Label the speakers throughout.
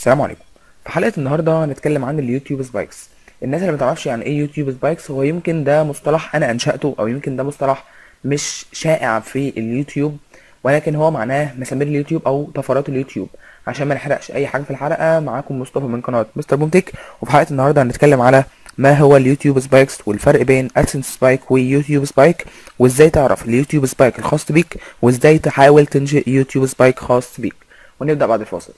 Speaker 1: السلام عليكم في حلقة النهاردة هنتكلم عن اليوتيوب سبايكس الناس اللي متعرفش يعني ايه يوتيوب سبايكس هو يمكن ده مصطلح انا انشأته او يمكن ده مصطلح مش شائع في اليوتيوب ولكن هو معناه مسامير اليوتيوب او طفرات اليوتيوب عشان ما نحرقش اي حاجة في الحلقة معاكم مصطفى من قناة مستر بومتك وفي حلقة النهاردة هنتكلم على ما هو اليوتيوب سبايكس والفرق بين ادسنس سبايك ويوتيوب سبايك وازاي تعرف اليوتيوب سبايك الخاص بيك وازاي تحاول تنشئ يوتيوب سبايك خاص بيك ونبدأ بعد الفاصل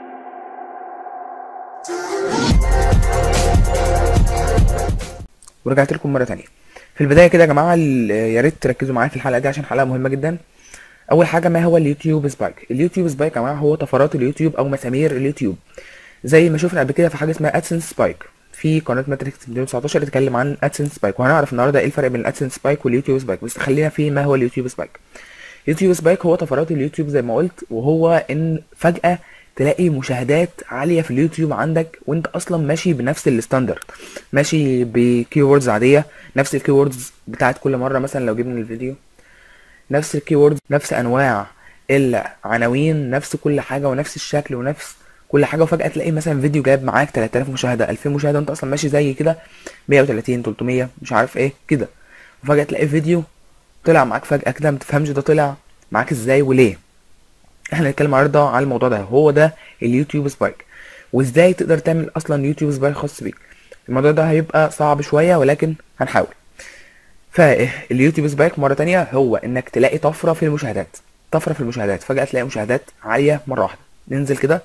Speaker 1: ورجعت لكم مره تانية في البدايه كده يا جماعه ال- يا ريت تركزوا معايا في الحلقه دي عشان حلقه مهمه جدا اول حاجه ما هو اليوتيوب سبايك اليوتيوب سبايك يا جماعه هو طفرات اليوتيوب او مسامير اليوتيوب زي ما شفنا قبل كده في حاجه اسمها ادسنس سبايك في قناه ماتريكس 219 اتكلم عن ادسنس سبايك وهنعرف النهارده ايه الفرق بين الادسنس سبايك واليوتيوب سبايك بس خلينا في ما هو اليوتيوب سبايك يوتيوب سبايك هو طفرات اليوتيوب زي ما قلت وهو ان فجأة تلاقي مشاهدات عالية في اليوتيوب عندك وانت اصلا ماشي بنفس الستاندرد ماشي بكيوردز عادية نفس الكيوردز بتاعت كل مرة مثلا لو جبنا الفيديو نفس الكيوردز نفس انواع العناوين نفس كل حاجة ونفس الشكل ونفس كل حاجة وفجأة تلاقي مثلا فيديو جايب معاك 3000 مشاهدة 2000 مشاهدة وانت اصلا ماشي زي كده 130 300 مش عارف ايه كده وفجأة تلاقي فيديو طلع معاك فجأة كده متفهمش ده طلع معاك ازاي وليه احنا هنتكلم النهارده على الموضوع ده هو ده اليوتيوب سبايك وازاي تقدر تعمل اصلا يوتيوب سبايك خاص بيك الموضوع ده هيبقى صعب شوية ولكن هنحاول فاليوتيوب سبايك مرة تانية هو انك تلاقي طفرة في المشاهدات طفرة في المشاهدات فجأة تلاقي مشاهدات عالية مرة واحدة ننزل كده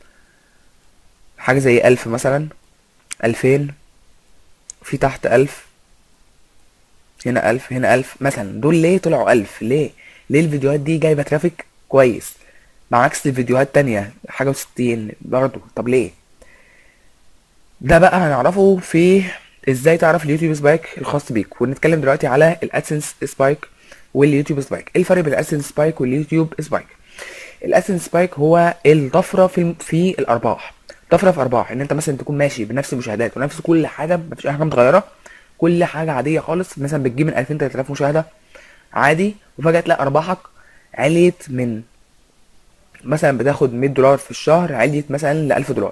Speaker 1: حاجة زي ألف مثلا ألفين في تحت ألف هنا ألف هنا ألف مثلا دول ليه طلعوا ألف ليه ليه الفيديوهات دي جايبة ترافيك كويس بعكس الفيديوهات تانية حاجة وستين برضه طب ليه ده بقى هنعرفه في ازاي تعرف اليوتيوب سبايك الخاص بيك ونتكلم دلوقتي على الادسنس سبايك واليوتيوب سبايك ايه الفرق بين الادسنس سبايك واليوتيوب سبايك الادسنس سبايك هو الطفره في في الارباح طفره في ارباح ان انت مثلا تكون ماشي بنفس المشاهدات ونفس كل حاجه مفيش اي حاجه متغيره كل حاجه عاديه خالص مثلا بتجيب من 2000 3000 مشاهده عادي وفجاه تلاقي ارباحك عليت من مثلا بتاخد 100 دولار في الشهر عليت مثلا ل 1000 دولار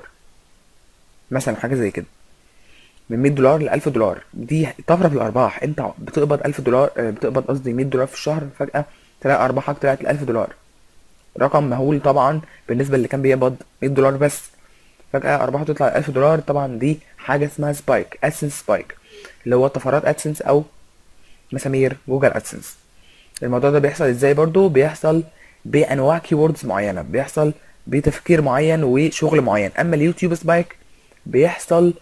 Speaker 1: مثلا حاجه زي كده من 100 دولار ل 1000 دولار دي طفره في الارباح انت بتقبض 1000 دولار آه، بتقبض قصدي 100 دولار في الشهر فجاه تلاقي ارباحك طلعت ل 1000 دولار رقم مهول طبعا بالنسبه اللي كان بيقبض 100 دولار بس فجاه ارباحه تطلع ل 1000 دولار طبعا دي حاجه اسمها سبايك ادسنس سبايك اللي هو طفرات ادسنس او مسامير جوجل ادسنس الموضوع ده بيحصل ازاي برضو بيحصل بانواع كيوردز معينه بيحصل بتفكير معين وشغل معين اما اليوتيوب سبايك بيحصل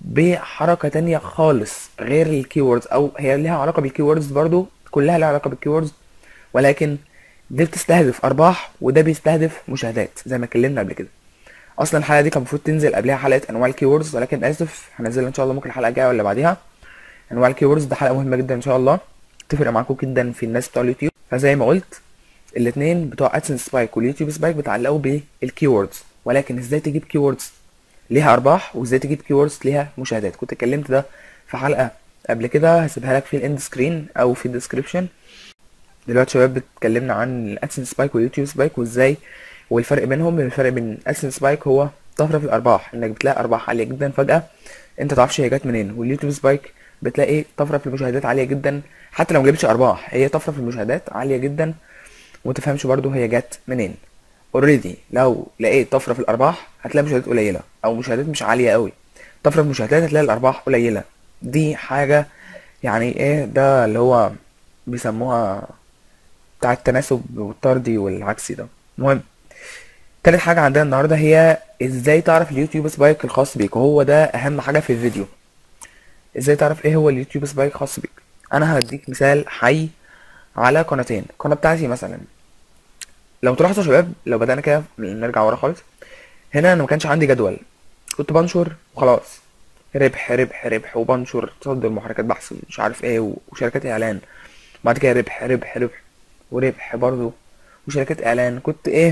Speaker 1: بحركه تانية خالص غير الكيوردز او هي ليها علاقه بالكيوردز برضو كلها لها علاقه بالكيوردز ولكن دي بتستهدف ارباح وده بيستهدف مشاهدات زي ما اتكلمنا قبل كده اصلا الحلقه دي كان المفروض تنزل قبلها حلقه انواع الكيوردز ولكن اسف هنزلها ان شاء الله ممكن الحلقه الجايه ولا بعديها انواع الكيوردز ده حلقه مهمه جدا ان شاء الله تفرق معاكم جدا في الناس بتوع اليوتيوب فزي ما قلت الاثنين بتوع ادسنس سبايك واليوتيوب سبايك بيتعلقوا بالكيوردز ولكن ازاي تجيب كيوردز ليها ارباح وازاي تجيب كيوردز ليها مشاهدات كنت اتكلمت ده في حلقه قبل كده هسيبها لك في الاند سكرين او في الديسكريبشن دلوقتي شباب اتكلمنا عن الادسنس سبايك واليوتيوب سبايك وازاي والفرق بينهم الفرق بين الادسنس سبايك هو طفره في الارباح انك بتلاقي ارباح عاليه جدا فجاه انت تعرفش هي جت منين واليوتيوب سبايك بتلاقي طفره في المشاهدات عاليه جدا حتى لو مجابتش ارباح هي طفره في المشاهدات عاليه جدا ومتفهمش برضو هي جت منين اوريدي لو لقيت طفره في الارباح هتلاقي مشاهدات قليله او مشاهدات مش عاليه قوي طفره في المشاهدات هتلاقي الارباح قليله دي حاجه يعني ايه ده اللي هو بيسموها بتاع التناسب والطردي والعكسي ده المهم تالت حاجة عندنا النهاردة هي ازاي تعرف اليوتيوب سبايك الخاص بيك وهو ده اهم حاجة في الفيديو ازاي تعرف ايه هو اليوتيوب سبايك خاص بيك انا هديك مثال حي على قناتين القناة بتاعتي مثلا لو تلاحظوا يا شباب لو بدأنا كده نرجع ورا خالص هنا انا ما كانش عندي جدول كنت بنشر وخلاص ربح ربح ربح وبنشر تصدر محركات بحث مش عارف ايه وشركات اعلان بعد كده ربح ربح ربح وربح برضو وشركات اعلان كنت ايه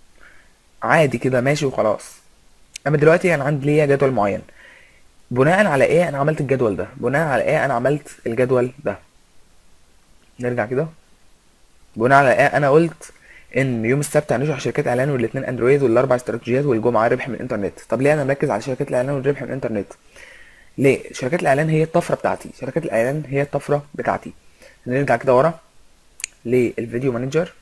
Speaker 1: عادي كده ماشي وخلاص اما دلوقتي انا عندي ليا جدول معين بناء على ايه انا عملت الجدول ده بناء على ايه انا عملت الجدول ده نرجع كده بناء على ايه انا قلت ان يوم السبت هنشرح شركات اعلان والاثنين اندرويد والاربع استراتيجيات والجمعه ربح من الانترنت طب ليه انا مركز على شركات الاعلان والربح من الانترنت ليه شركات الاعلان هي الطفره بتاعتي شركات الاعلان هي الطفره بتاعتي نرجع كده ورا للفيديو مانجر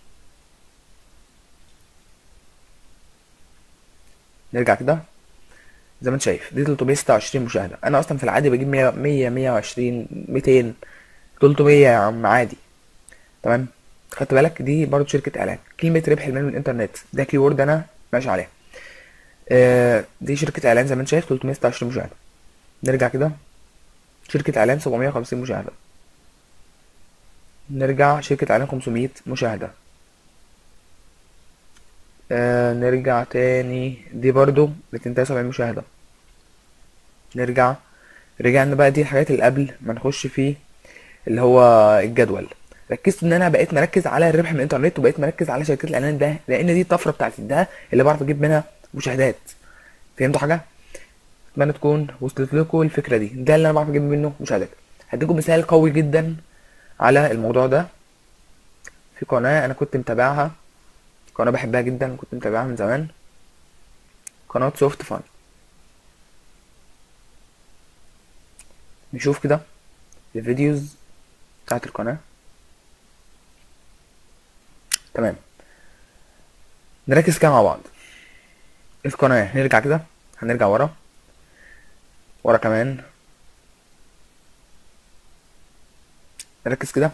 Speaker 1: نرجع كده زي ما انت شايف دي 326 مشاهده انا اصلا في العادي بجيب 100 100 120 200 300 يا عم عادي تمام خدت بالك دي برضو شركه اعلان كلمه ربح المال من الانترنت ده كيورد انا ماشي عليها آه دي شركه اعلان زي ما انت شايف 326 مشاهده نرجع كده شركه اعلان 750 مشاهده نرجع شركه اعلان 500 مشاهده آه نرجع تاني دي برضو 273 مشاهدة نرجع رجعنا بقى دي الحاجات اللي قبل ما نخش في اللي هو الجدول ركزت ان انا بقيت مركز على الربح من الانترنت وبقيت مركز على شركات الاعلان ده لان دي الطفره بتاعتي ده اللي بعرف اجيب منها مشاهدات فهمتوا حاجه اتمنى تكون وصلت لكم الفكره دي ده اللي انا بعرف اجيب منه مشاهدات هديكم مثال قوي جدا على الموضوع ده في قناه انا كنت متابعها قناة بحبها جدا كنت متابعها من زمان قناة سوفت فان نشوف كده الفيديوز بتاعت القناة تمام نركز كده مع بعض القناة نرجع كده هنرجع ورا ورا كمان نركز كده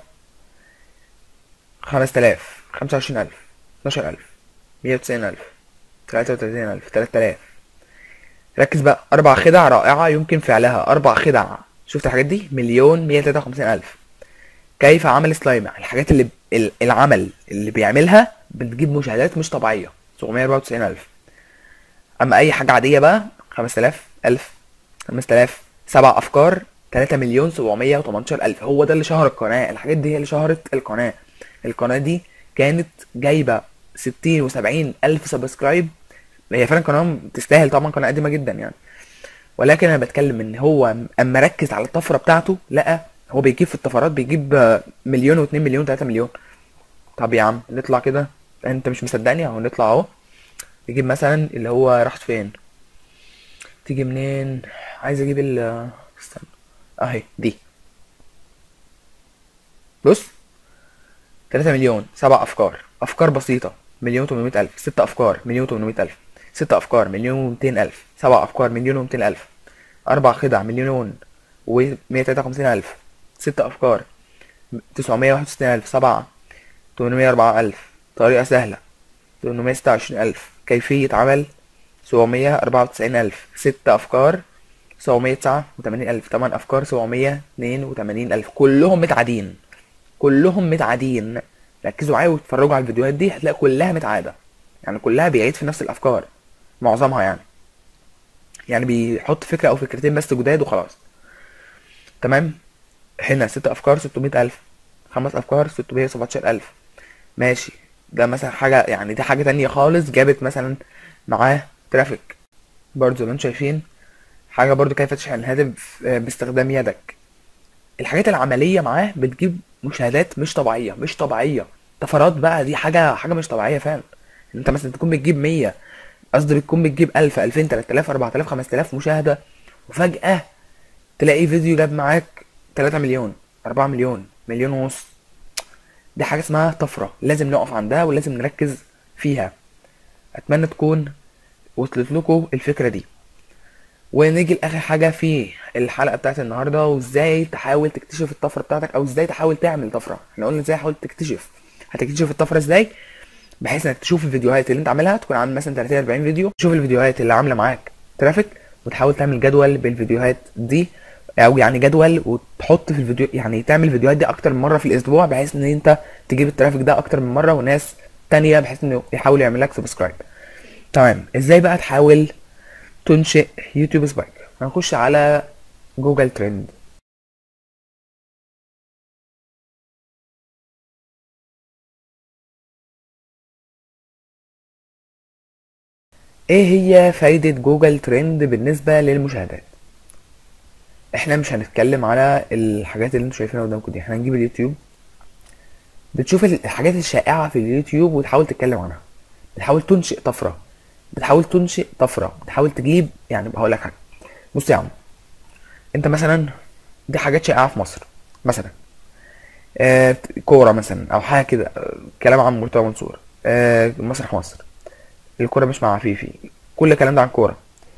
Speaker 1: خمس تلاف خمسة وعشرين ألف اتناشر ألف مية وتسعين ألف تلاتة وتلاتين ألف تلات آلاف ركز بقى أربع خدع رائعة يمكن فعلها أربع خدع شفت الحاجات دي مليون مية تلاتة وخمسين ألف كيف عمل سلايم الحاجات اللي ال- العمل اللي بيعملها بتجيب مشاهدات مش طبيعية سبعمية أربعة وتسعين ألف أما أي حاجة عادية بقى خمس آلاف ألف خمس آلاف سبع أفكار تلاتة مليون سبعمية وتمنتاشر ألف هو ده اللي شهر القناة الحاجات دي هي اللي شهرت القناة القناة دي كانت جايبة ستين وسبعين ألف سبسكرايب هي فعلا قناة تستاهل طبعا قناة قديمة جدا يعني ولكن انا بتكلم ان هو اما ركز على الطفره بتاعته لقى هو بيجيب في الطفرات بيجيب آه، مليون واتنين مليون تلاتة مليون طب يا عم نطلع كده انت مش مصدقني اهو نطلع اهو يجيب مثلا اللي هو راحت فين تيجي منين عايز اجيب ال استنى اهي دي بص 3 مليون سبع افكار افكار بسيطه مليون 800 الف ست افكار مليون 800 الف ست افكار مليون و200 الف سبع افكار مليون و200 الف اربع خدع مليون و153 الف ست افكار 961 الف سبعة 804 الف طريقه سهله 826 الف كيفيه عمل 794 الف ست افكار 789 الف تمن افكار 782 الف كلهم متعادين كلهم متعادين ركزوا معايا واتفرجوا على الفيديوهات دي هتلاقي كلها متعادة يعني كلها بيعيد في نفس الافكار معظمها يعني يعني بيحط فكرة او فكرتين بس جداد وخلاص تمام هنا ست افكار 600 الف خمس افكار 617 الف ماشي ده مثلا حاجة يعني دي حاجة تانية خالص جابت مثلا معاه ترافيك برضه زي ما انتم شايفين حاجة برضه كيف تشحن الهاتف آه، باستخدام يدك الحاجات العملية معاه بتجيب مشاهدات مش طبيعية مش طبيعية طفرات بقى دي حاجة حاجة مش طبيعية فعلا انت مثلا تكون بتجيب 100 قصدي بتكون بتجيب 1000 2000 3000 4000 5000 مشاهدة وفجأة تلاقي فيديو جاب معاك 3 مليون 4 مليون مليون ونص دي حاجة اسمها طفرة لازم نقف عندها ولازم نركز فيها اتمنى تكون وصلت لكم الفكرة دي ونيجي لاخر حاجه في الحلقه بتاعت النهارده وازاي تحاول تكتشف الطفره بتاعتك او ازاي تحاول تعمل طفره احنا قلنا ازاي حاول تكتشف هتكتشف الطفره ازاي بحيث انك تشوف الفيديوهات اللي انت عاملها تكون عامل مثلا 30 40 فيديو تشوف الفيديوهات اللي عامله معاك ترافيك وتحاول تعمل جدول بالفيديوهات دي او يعني جدول وتحط في الفيديو يعني تعمل الفيديوهات دي اكتر من مره في الاسبوع بحيث ان انت تجيب الترافيك ده اكتر من مره وناس تانية بحيث انه يحاولوا يعمل لك سبسكرايب تمام ازاي بقى تحاول تنشئ يوتيوب سبايك هنخش على جوجل ترند ايه هي فايدة جوجل ترند بالنسبة للمشاهدات احنا مش هنتكلم على الحاجات اللي انتوا شايفينها قدامكم دي احنا هنجيب اليوتيوب بتشوف الحاجات الشائعة في اليوتيوب وتحاول تتكلم عنها بتحاول تنشئ طفرة بتحاول تنشئ طفرة بتحاول تجيب يعني هقول لك حاجة بص يا عم انت مثلا دي حاجات شائعة في مصر مثلا آه كورة مثلا او حاجة كده آه، كلام عن مرتضى منصور آه مسرح مصر الكورة مش مع فيفي كل الكلام ده عن كورة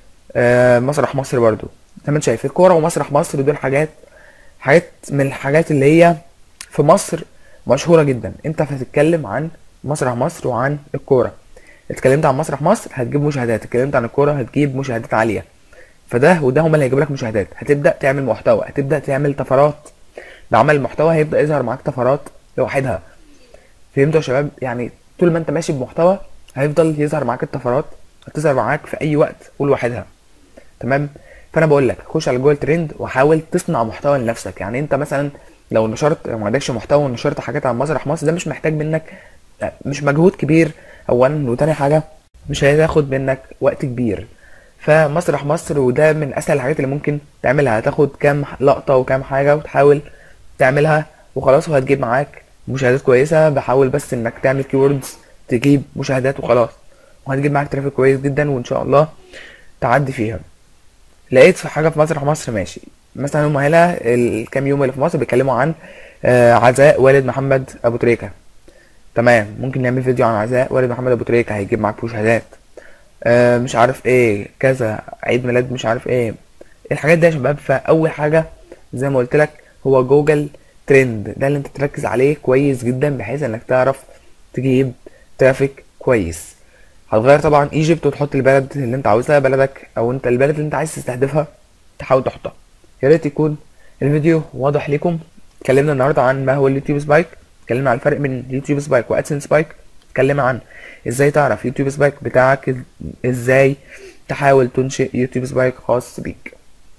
Speaker 1: آه مسرح مصر برضو زي ما انت شايف الكورة ومسرح مصر دول حاجات حاجات من الحاجات اللي هي في مصر مشهورة جدا انت هتتكلم عن مسرح مصر وعن الكورة اتكلمت عن مسرح مصر هتجيب مشاهدات اتكلمت عن الكورة هتجيب مشاهدات عالية فده وده هما اللي هيجيب لك مشاهدات هتبدأ تعمل محتوى هتبدأ تعمل طفرات بعمل المحتوى هيبدأ يظهر معاك طفرات لوحدها فهمتوا يا شباب يعني طول ما انت ماشي بمحتوى هيفضل يظهر معاك الطفرات هتظهر معاك في اي وقت ولوحدها تمام فانا بقول لك خش على جوجل ترند وحاول تصنع محتوى لنفسك يعني انت مثلا لو نشرت لو ما عندكش محتوى ونشرت حاجات عن مسرح مصر ده مش محتاج منك مش مجهود كبير اولا وتاني حاجه مش هياخد منك وقت كبير فمسرح مصر وده من اسهل الحاجات اللي ممكن تعملها هتاخد كام لقطه وكام حاجه وتحاول تعملها وخلاص وهتجيب معاك مشاهدات كويسه بحاول بس انك تعمل كيوردز تجيب مشاهدات وخلاص وهتجيب معاك ترافيك كويس جدا وان شاء الله تعدي فيها لقيت في حاجه في مسرح مصر ماشي مثلا هم هنا الكام يوم اللي في مصر بيتكلموا عن آه، عزاء والد محمد ابو تريكه تمام ممكن نعمل فيديو عن عزاء والد محمد ابو تريكه هيجيب معاك مشاهدات آه، مش عارف ايه كذا عيد ميلاد مش عارف ايه الحاجات دي يا شباب فاول حاجه زي ما قلت لك هو جوجل ترند ده اللي انت تركز عليه كويس جدا بحيث انك تعرف تجيب ترافيك كويس هتغير طبعا ايجيبت وتحط البلد اللي انت عاوزها بلدك او انت البلد اللي انت عايز تستهدفها تحاول تحطها يا ريت يكون الفيديو واضح لكم اتكلمنا النهارده عن ما هو اليوتيوب سبايك اتكلمنا عن الفرق بين اليوتيوب سبايك وادسن سبايك اتكلمنا عن ازاي تعرف يوتيوب سبايك بتاعك ازاي تحاول تنشئ يوتيوب سبايك خاص بيك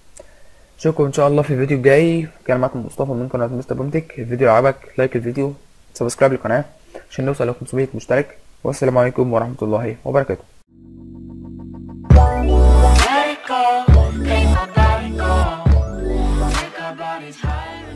Speaker 1: اشوفكم ان شاء الله في الفيديو الجاي كان معكم مصطفى من قناه مستر بومتك الفيديو عجبك لايك الفيديو سبسكرايب للقناه عشان نوصل ل 500 مشترك والسلام عليكم ورحمه الله وبركاته
Speaker 2: Let it go, make my body go. Take our bodies higher.